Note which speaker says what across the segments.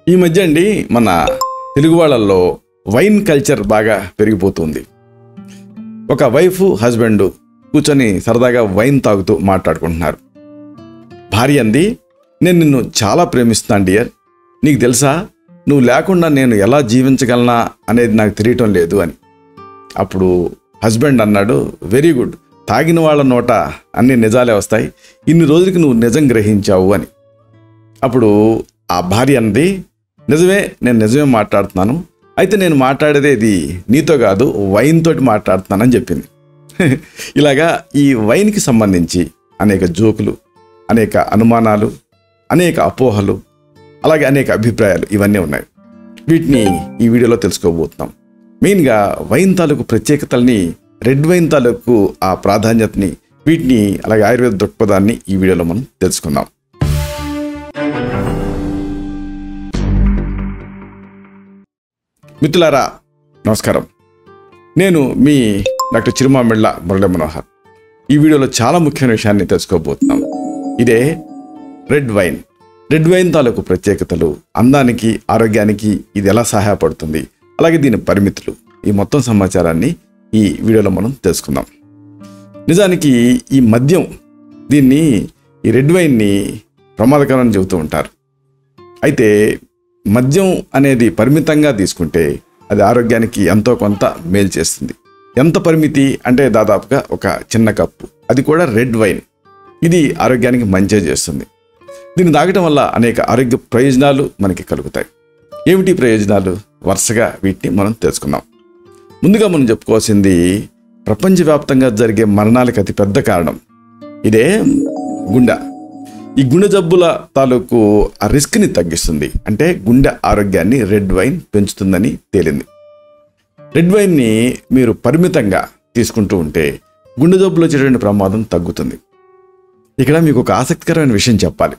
Speaker 1: ఈ మధ్య అండి మన తెలుగు వాళ్ళల్లో వైన్ కల్చర్ బాగా పెరిగిపోతుంది ఒక వైఫ్ హస్బెండ్ కూర్చొని సరదాగా వైన్ తాగుతూ మాట్లాడుకుంటున్నారు భార్య అంది నేను నిన్ను చాలా ప్రేమిస్తున్నాను డియర్ నీకు తెలుసా నువ్వు లేకుండా నేను ఎలా జీవించగలనా అనేది నాకు తెలియటం లేదు అని అప్పుడు హస్బెండ్ అన్నాడు వెరీ గుడ్ తాగిన వాళ్ళ నోట అన్ని నిజాలే వస్తాయి ఇన్ని రోజులకి నువ్వు నిజం గ్రహించావు అని అప్పుడు ఆ భార్య అంది నిజమే నేను నిజమే మాట్లాడుతున్నాను అయితే నేను మాట్లాడేది ఇది నీతో కాదు వైన్ తోటి మాట్లాడుతున్నానని చెప్పింది ఇలాగా ఈ వైన్కి సంబంధించి అనేక జోకులు అనేక అనుమానాలు అనేక అపోహలు అలాగే అనేక అభిప్రాయాలు ఇవన్నీ ఉన్నాయి వీటిని ఈ వీడియోలో తెలుసుకోబోతున్నాం మెయిన్గా వైన్ తాలూకు ప్రత్యేకతల్ని రెడ్ వైన్ తాలూకు ఆ ప్రాధాన్యతని వీటిని అలాగే ఆయుర్వేద దృక్పథాన్ని ఈ వీడియోలో మనం తెలుసుకుందాం మిత్రులారా నమస్కారం నేను మీ డాక్టర్ చిరుమామిళ్ళ మురళీ మనోహర్ ఈ వీడియోలో చాలా ముఖ్యమైన విషయాన్ని తెలుసుకోబోతున్నాం ఇదే రెడ్ వైన్ రెడ్ వైన్ తాలూకు ప్రత్యేకతలు అందానికి ఆరోగ్యానికి ఇది ఎలా సహాయపడుతుంది అలాగే దీని పరిమితులు ఈ మొత్తం సమాచారాన్ని ఈ వీడియోలో మనం తెలుసుకుందాం నిజానికి ఈ మద్యం దీన్ని ఈ రెడ్ వైన్ని ప్రమాదకరం అని చెబుతూ ఉంటారు అయితే మద్యం అనేది పరిమితంగా తీసుకుంటే అది ఆరోగ్యానికి ఎంతో కొంత మేలు చేస్తుంది ఎంత పరిమితి అంటే దాదాపుగా ఒక చిన్న కప్పు అది కూడా రెడ్ వైన్ ఇది ఆరోగ్యానికి మంచి చేస్తుంది దీన్ని తాగటం వల్ల అనేక ఆరోగ్య ప్రయోజనాలు మనకి కలుగుతాయి ఏమిటి ప్రయోజనాలు వరుసగా వీటిని మనం తెలుసుకుందాం ముందుగా మనం చెప్పుకోవాల్సింది ప్రపంచవ్యాప్తంగా జరిగే మరణాలకు అతి పెద్ద కారణం ఇదే గుండె ఈ గుండె జబ్బుల తాలూకు ఆ రిస్క్ని తగ్గిస్తుంది అంటే గుండె ఆరోగ్యాన్ని రెడ్ వైన్ పెంచుతుందని తేలింది రెడ్ వైన్ని మీరు పరిమితంగా తీసుకుంటూ ఉంటే గుండె జబ్బులు వచ్చేటువంటి ప్రమాదం తగ్గుతుంది ఇక్కడ మీకు ఒక ఆసక్తికరమైన విషయం చెప్పాలి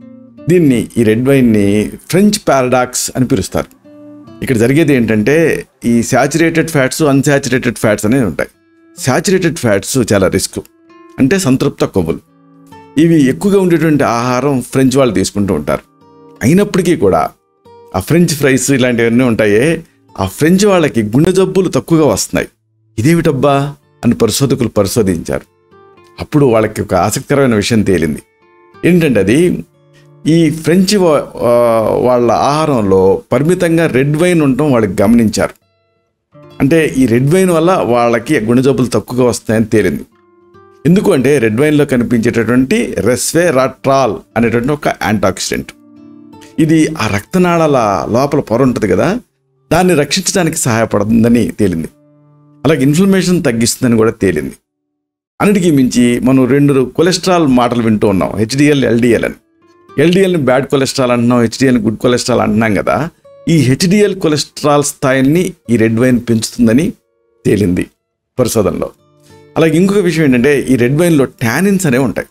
Speaker 1: దీన్ని ఈ రెడ్ వైన్ని ఫ్రెంచ్ పారాడాక్స్ అని పిలుస్తారు ఇక్కడ జరిగేది ఏంటంటే ఈ శాచురేటెడ్ ఫ్యాట్స్ అన్సాచురేటెడ్ ఫ్యాట్స్ అనేవి ఉంటాయి శాచురేటెడ్ ఫ్యాట్స్ చాలా రిస్క్ అంటే సంతృప్త కొవ్వులు ఇవి ఎక్కువగా ఉండేటువంటి ఆహారం ఫ్రెంచ్ వాళ్ళు తీసుకుంటూ ఉంటారు అయినప్పటికీ కూడా ఆ ఫ్రెంచ్ ఫ్రైస్ ఇలాంటివన్నీ ఉంటాయే ఆ ఫ్రెంచ్ వాళ్ళకి గుండె జబ్బులు తక్కువగా వస్తున్నాయి ఇదేమిటబ్బా అని పరిశోధకులు పరిశోధించారు అప్పుడు వాళ్ళకి ఒక ఆసక్తికరమైన విషయం తేలింది ఏంటంటే అది ఈ ఫ్రెంచ్ వా- ఆ, వాళ్ళ ఆహారంలో పరిమితంగా రెడ్ వైన్ ఉండటం వాళ్ళకి గమనించారు అంటే ఈ రెడ్ వైన్ వల్ల వాళ్ళకి గుండె జబ్బులు తక్కువగా వస్తాయని తేలింది ఎందుకు అంటే రెడ్ వైన్లో కనిపించేటటువంటి రెస్వే రాట్రాల్ అనేటువంటి ఒక యాంటాక్సిడెంట్ ఇది ఆ రక్తనాళాల లోపల పొర ఉంటుంది కదా దాన్ని రక్షించడానికి సహాయపడుతుందని తేలింది అలాగే ఇన్ఫ్లమేషన్ తగ్గిస్తుందని కూడా తేలింది అన్నిటికీ మించి మనం రెండు కొలెస్ట్రాల్ మాటలు వింటూ ఉన్నాం హెచ్డిఎల్ ఎల్డిఎల్ అని ఎల్డిఎల్ని బ్యాడ్ కొలెస్ట్రాల్ అంటున్నాం హెచ్డిఎల్ని గుడ్ కొలెస్ట్రాల్ అంటున్నాం కదా ఈ హెచ్డిఎల్ కొలెస్ట్రాల్ స్థాయిని ఈ రెడ్ వైన్ పెంచుతుందని తేలింది పరిశోధనలో అలాగే ఇంకొక విషయం ఏంటంటే ఈ రెడ్ వైన్లో టానిన్స్ అనేవి ఉంటాయి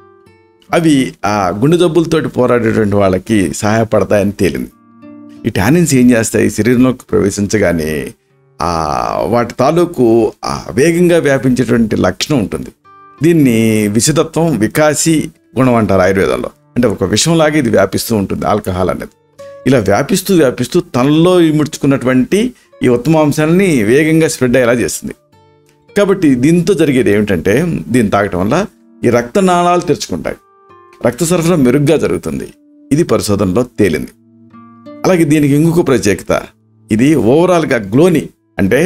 Speaker 1: అవి ఆ గుండె జబ్బులతోటి పోరాడేటువంటి వాళ్ళకి సహాయపడతాయని తేలింది ఈ టానిన్స్ ఏం చేస్తాయి శరీరంలోకి ప్రవేశించగానే ఆ వాటి తాలూకు ఆ వేగంగా వ్యాపించేటువంటి లక్షణం ఉంటుంది దీన్ని విషదత్వం వికాసి గుణం అంటారు ఆయుర్వేదంలో అంటే ఒక విషంలాగా ఇది వ్యాపిస్తూ ఉంటుంది ఆల్కహాల్ అనేది ఇలా వ్యాపిస్తూ వ్యాపిస్తూ తనలో ఇముడ్చుకున్నటువంటి ఈ ఉత్తమాంశాలని వేగంగా స్ప్రెడ్ అయ్యేలా చేస్తుంది కాబట్టి దీంతో జరిగేది ఏమిటంటే దీన్ని తాగటం వల్ల ఈ రక్తనాళాలు తెరుచుకుంటాయి రక్త సరఫరా మెరుగ్గా జరుగుతుంది ఇది పరిశోధనలో తేలింది అలాగే దీనికి ఇంకొక ప్రత్యేకత ఇది ఓవరాల్గా గ్లోని అంటే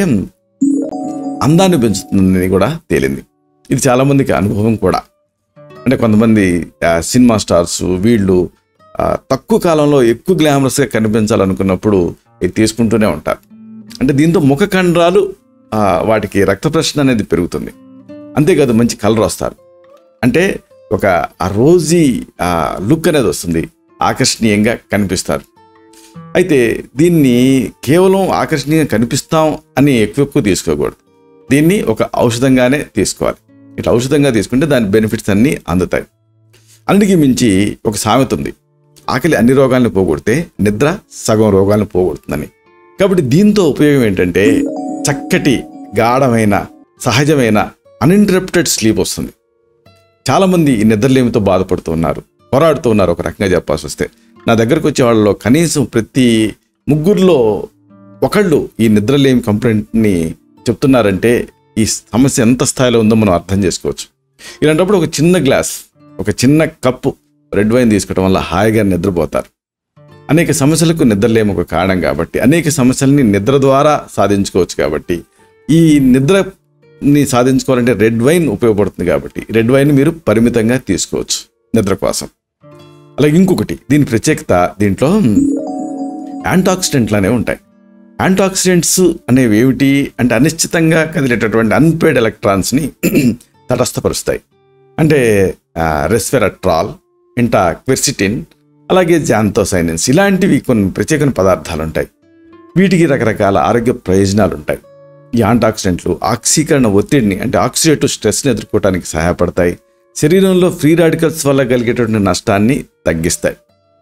Speaker 1: అందాన్ని పెంచుతుందని కూడా తేలింది ఇది చాలామందికి అనుభవం కూడా అంటే కొంతమంది ఆ, సినిమా స్టార్స్ వీళ్ళు ఆ, తక్కువ కాలంలో ఎక్కువ గ్లామరస్గా కనిపించాలనుకున్నప్పుడు ఇది తీసుకుంటూనే ఉంటారు అంటే దీంతో ముఖ కండరాలు ఆ, వాటికి రక్త ప్రశ్న అనేది పెరుగుతుంది అంతేకాదు మంచి కలర్ వస్తారు అంటే ఒక ఆ రోజీ ఆ లుక్ అనేది వస్తుంది ఆకర్షణీయంగా కనిపిస్తారు అయితే దీన్ని కేవలం ఆకర్షణీయంగా కనిపిస్తాం అని ఎక్కువ ఎక్కువ తీసుకోకూడదు దీన్ని ఒక ఔషధంగానే తీసుకోవాలి ఇట్లా ఔషధంగా తీసుకుంటే దాని బెనిఫిట్స్ అన్నీ అందుతాయి అన్నిటికీ మించి ఒక సామెత ఉంది ఆకలి అన్ని రోగాలను పోగొడితే నిద్ర సగం రోగాలను పోగొడుతుందని కాబట్టి దీంతో ఉపయోగం ఏంటంటే చక్కటి గాఢమైన సహజమైన అన్ఇంటరప్టెడ్ స్లీప్ వస్తుంది చాలామంది ఈ నిద్రలేమితో బాధపడుతూ ఉన్నారు పోరాడుతూ ఉన్నారు ఒక రకంగా చెప్పాల్సి వస్తే నా దగ్గరకు వచ్చే వాళ్ళలో కనీసం ప్రతి ముగ్గురులో ఒకళ్ళు ఈ నిద్రలేమి కంప్లైంట్ని చెప్తున్నారంటే ఈ సమస్య ఎంత స్థాయిలో ఉందో మనం అర్థం చేసుకోవచ్చు ఇలాంటప్పుడు ఒక చిన్న గ్లాస్ ఒక చిన్న కప్పు రెడ్ వైన్ తీసుకోవడం వల్ల హాయిగా నిద్రపోతారు అనేక సమస్యలకు నిద్రలేమి ఒక కారణం కాబట్టి అనేక సమస్యల్ని నిద్ర ద్వారా సాధించుకోవచ్చు కాబట్టి ఈ నిద్రని సాధించుకోవాలంటే రెడ్ వైన్ ఉపయోగపడుతుంది కాబట్టి రెడ్ వైన్ మీరు పరిమితంగా తీసుకోవచ్చు నిద్ర కోసం అలాగే ఇంకొకటి దీని ప్రత్యేకత దీంట్లో యాంటాక్సిడెంట్లు అనేవి ఉంటాయి యాంటాక్సిడెంట్స్ అనేవి ఏమిటి అంటే అనిశ్చితంగా కదిలేటటువంటి అన్పేడ్ ఎలక్ట్రాన్స్ని తటస్థపరుస్తాయి అంటే రెస్వెరట్రాల్ ఇంటా క్వెర్సిటిన్ అలాగే జాంతోసైనిన్స్ ఇలాంటివి కొన్ని ప్రత్యేకమైన పదార్థాలు ఉంటాయి వీటికి రకరకాల ఆరోగ్య ప్రయోజనాలు ఉంటాయి ఈ యాంటాక్సిడెంట్లు ఆక్సీకరణ ఒత్తిడిని అంటే ఆక్సిడేటివ్ స్ట్రెస్ని ఎదుర్కోవడానికి సహాయపడతాయి శరీరంలో ఫ్రీ రాడికల్స్ వల్ల కలిగేటటువంటి నష్టాన్ని తగ్గిస్తాయి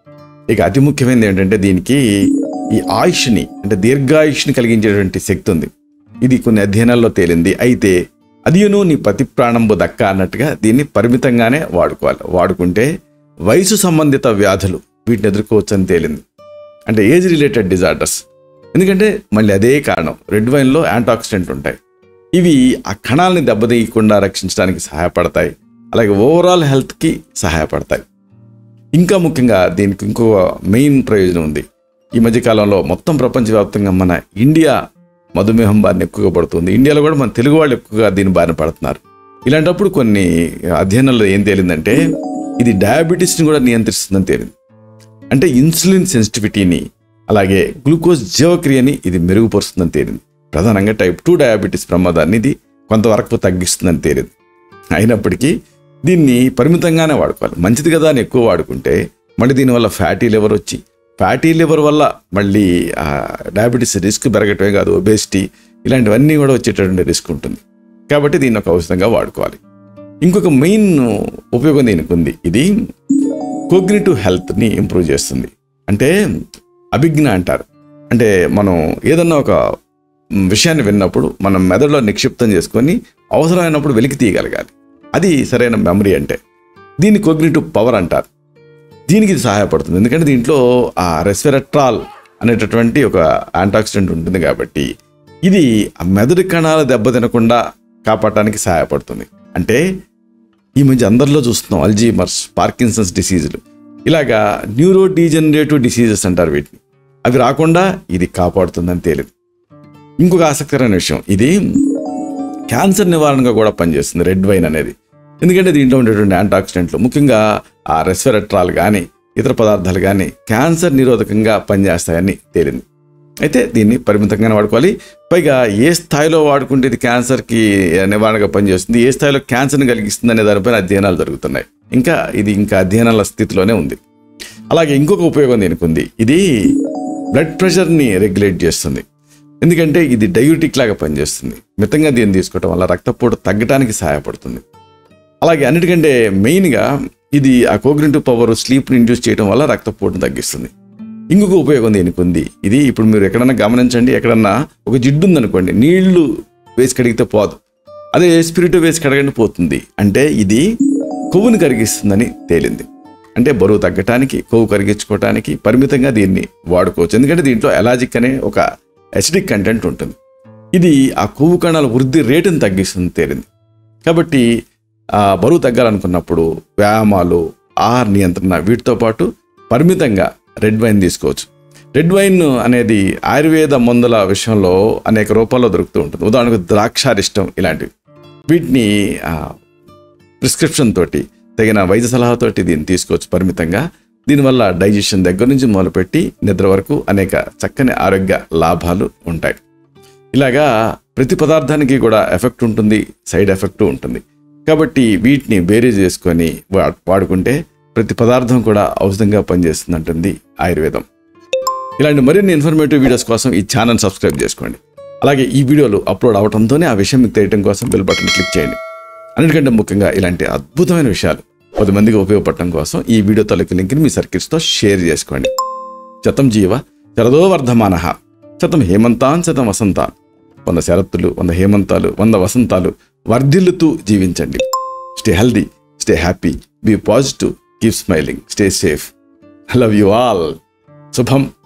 Speaker 1: ఇక అతి ముఖ్యమైనది ఏంటంటే దీనికి ఈ ఆయుష్ని అంటే దీర్ఘాయుష్ని కలిగించేటువంటి శక్తి ఉంది ఇది కొన్ని అధ్యయనాల్లో తేలింది అయితే అదియును నీ పతి ప్రాణంబు దక్క అన్నట్టుగా దీన్ని పరిమితంగానే వాడుకోవాలి వాడుకుంటే వయసు సంబంధిత వ్యాధులు వీటిని ఎదుర్కోవచ్చు అని తేలింది అంటే ఏజ్ రిలేటెడ్ డిజార్డర్స్ ఎందుకంటే మళ్ళీ అదే కారణం రెడ్ వైన్లో యాంటాక్సిడెంట్ ఉంటాయి ఇవి ఆ కణాలని దెబ్బతీయకుండా రక్షించడానికి సహాయపడతాయి అలాగే ఓవరాల్ హెల్త్కి సహాయపడతాయి ఇంకా ముఖ్యంగా దీనికి ఇంకో మెయిన్ ప్రయోజనం ఉంది ఈ మధ్యకాలంలో మొత్తం ప్రపంచవ్యాప్తంగా మన ఇండియా మధుమేహం బారిన ఎక్కువగా పడుతుంది ఇండియాలో కూడా మన తెలుగు వాళ్ళు ఎక్కువగా దీని బారిన పడుతున్నారు ఇలాంటప్పుడు కొన్ని అధ్యయనాల్లో ఏం తేలిందంటే ఇది డయాబెటీస్ని కూడా నియంత్రిస్తుందని తేలింది అంటే ఇన్సులిన్ సెన్సిటివిటీని అలాగే గ్లూకోజ్ జీవక్రియని ఇది మెరుగుపరుస్తుందని తేలింది ప్రధానంగా టైప్ టూ డయాబెటీస్ ప్రమాదాన్ని ఇది కొంతవరకు తగ్గిస్తుందని తేలింది అయినప్పటికీ దీన్ని పరిమితంగానే వాడుకోవాలి మంచిది కదా అని ఎక్కువ వాడుకుంటే మళ్ళీ దీనివల్ల ఫ్యాటీ లివర్ వచ్చి ఫ్యాటీ లివర్ వల్ల మళ్ళీ ఆ, డయాబెటీస్ రిస్క్ పెరగటమే కాదు ఒబేసిటీ ఇలాంటివన్నీ కూడా వచ్చేటటువంటి రిస్క్ ఉంటుంది కాబట్టి దీన్ని ఒక ఔషధంగా వాడుకోవాలి ఇంకొక మెయిన్ ఉపయోగం దీనికి ఉంది ఇది కోగ్నిటివ్ హెల్త్ని ఇంప్రూవ్ చేస్తుంది అంటే అభిజ్ఞ అంటారు అంటే మనం ఏదన్నా ఒక విషయాన్ని విన్నప్పుడు మనం మెదడులో నిక్షిప్తం చేసుకొని అవసరమైనప్పుడు వెలికి తీయగలగాలి అది సరైన మెమరీ అంటే దీన్ని కోగ్నిటివ్ పవర్ అంటారు దీనికి ఇది సహాయపడుతుంది ఎందుకంటే దీంట్లో ఆ రెస్వెరట్రాల్ అనేటటువంటి ఒక యాంటాక్సిడెంట్ ఉంటుంది కాబట్టి ఇది ఆ మెదడు కణాలు దెబ్బతినకుండా కాపాడటానికి సహాయపడుతుంది అంటే ఈ మధ్య అందరిలో చూస్తున్నాం అల్జీమర్స్ పార్కిన్సన్స్ డిసీజులు ఇలాగా న్యూరో డీజనరేటివ్ డిసీజెస్ అంటారు వీటిని అవి రాకుండా ఇది కాపాడుతుందని తేలింది ఇంకొక ఆసక్తికరమైన విషయం ఇది క్యాన్సర్ నివారణగా కూడా పనిచేస్తుంది రెడ్ వైన్ అనేది ఎందుకంటే దీంట్లో ఉండేటువంటి యాంటాక్సిడెంట్లు ముఖ్యంగా ఆ రెస్వెరట్రాల్ కానీ ఇతర పదార్థాలు కానీ క్యాన్సర్ నిరోధకంగా పనిచేస్తాయని తేలింది అయితే దీన్ని పరిమితంగానే వాడుకోవాలి పైగా ఏ స్థాయిలో వాడుకుంటే ఇది క్యాన్సర్కి నివారణగా పనిచేస్తుంది ఏ స్థాయిలో క్యాన్సర్ని కలిగిస్తుంది అనే దానిపైన అధ్యయనాలు జరుగుతున్నాయి ఇంకా ఇది ఇంకా అధ్యయనాల స్థితిలోనే ఉంది అలాగే ఇంకొక ఉపయోగం దీనికి ఉంది ఇది బ్లడ్ ప్రెషర్ని రెగ్యులేట్ చేస్తుంది ఎందుకంటే ఇది డయూటిక్ లాగా పనిచేస్తుంది మితంగా దీన్ని తీసుకోవటం వల్ల రక్తపోటు తగ్గడానికి సహాయపడుతుంది అలాగే అన్నిటికంటే మెయిన్గా ఇది ఆ కోగ్నిటివ్ పవర్ స్లీప్ని ఇండ్యూస్ చేయడం వల్ల రక్తపోటును తగ్గిస్తుంది ఇంకొక ఉపయోగం దీనికి ఉంది ఇది ఇప్పుడు మీరు ఎక్కడన్నా గమనించండి ఎక్కడన్నా ఒక జిడ్డు ఉందనుకోండి నీళ్లు వేసి కడిగితే పోదు అదే స్పిరిట్ వేసి కడగండి పోతుంది అంటే ఇది కొవ్వుని కరిగిస్తుందని తేలింది అంటే బరువు తగ్గటానికి కొవ్వు కరిగించుకోవటానికి పరిమితంగా దీన్ని వాడుకోవచ్చు ఎందుకంటే దీంట్లో ఎలాజిక్ అనే ఒక ఎసిడిక్ కంటెంట్ ఉంటుంది ఇది ఆ కొవ్వు కణాల వృద్ధి రేటును తగ్గిస్తుంది తేలింది కాబట్టి ఆ బరువు తగ్గాలనుకున్నప్పుడు వ్యాయామాలు ఆహార నియంత్రణ వీటితో పాటు పరిమితంగా రెడ్ వైన్ తీసుకోవచ్చు రెడ్ వైన్ అనేది ఆయుర్వేద మందుల విషయంలో అనేక రూపాల్లో దొరుకుతూ ఉంటుంది ఉదాహరణకు ద్రాక్షారిష్టం ఇలాంటివి వీటిని ఆ, ప్రిస్క్రిప్షన్ తోటి తగిన వైద్య సలహాతోటి దీన్ని తీసుకోవచ్చు పరిమితంగా దీనివల్ల డైజెషన్ దగ్గర నుంచి మొదలుపెట్టి నిద్ర వరకు అనేక చక్కని ఆరోగ్య లాభాలు ఉంటాయి ఇలాగా ప్రతి పదార్థానికి కూడా ఎఫెక్ట్ ఉంటుంది సైడ్ ఎఫెక్ట్ ఉంటుంది కాబట్టి వీటిని బేరీ చేసుకొని వా- వాడుకుంటే ప్రతి పదార్థం కూడా ఔషధంగా పనిచేస్తుంది అంటుంది ఆయుర్వేదం ఇలాంటి మరిన్ని ఇన్ఫర్మేటివ్ వీడియోస్ కోసం ఈ ఛానల్ సబ్స్క్రైబ్ చేసుకోండి అలాగే ఈ వీడియోలు అప్లోడ్ అవడంతోనే ఆ విషయం మీకు తెలియడం కోసం బెల్ బటన్ క్లిక్ చేయండి అన్నిటికంటే ముఖ్యంగా ఇలాంటి అద్భుతమైన విషయాలు పది మందికి ఉపయోగపడటం కోసం ఈ వీడియో తాలూకు లింక్ని మీ సర్కిల్స్తో షేర్ చేసుకోండి శతం జీవ శరదో వర్ధమాన శతం హేమంతాన్ శతం వసంతాన్ వంద శరత్తులు వంద హేమంతాలు వంద వసంతాలు వర్ధిల్లుతూ జీవించండి stay healthy stay happy be positive keep smiling stay safe love you all శుభం